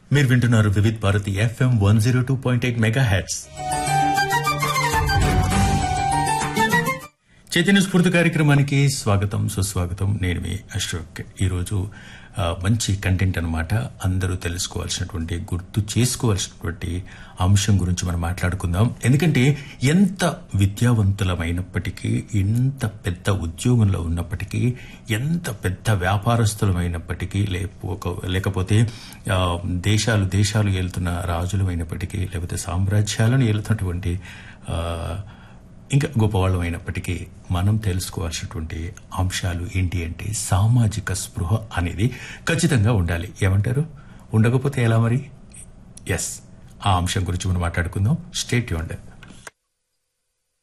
మీరు వింటున్నారు Vividh Bharati FM one zero two point eight mega heads Chaitanya Spoorthi కార్యక్రమానికి స్వాగతం సుస్వాగతం నేను మీ అశోక్ ఈరోజు ఆ, మంచి కంటెంట్ అన్నమాట అందరూ తెలుసుకోవాల్సినటువంటి గుర్తు చేసుకోవాల్సినటువంటి అంశం గురించి మనం మాట్లాడుకుందాం ఎందుకంటే ఎంత విద్యావంతులమైనప్పటికీ ఎంత పెద్ద ఉద్యోగంలో ఉన్నప్పటికీ ఎంత పెద్ద వ్యాపారస్తులమైనప్పటికీ లేకపో లేకపోతే ఆ, దేశాలు దేశాలు ఏలుతున్న రాజులమైనప్పటికీ లేకపోతే సామ్రాజ్యాలను ఏలుతున్నటువంటి ఆ, ఇంకా గొప్పవాళ్ళం అయినప్పటికీ మనం తెలుసుకోవాల్సినటువంటి అంశాలు ఏంటి అంటే సామాజిక స్పృహ అనేది ఖచ్చితంగా ఉండాలి ఏమంటారు ఉండకపోతే ఎలా మరి ఎస్ ఆ అంశం గురించి మనం మాట్లాడుకుందాం స్టేట్ యూండ్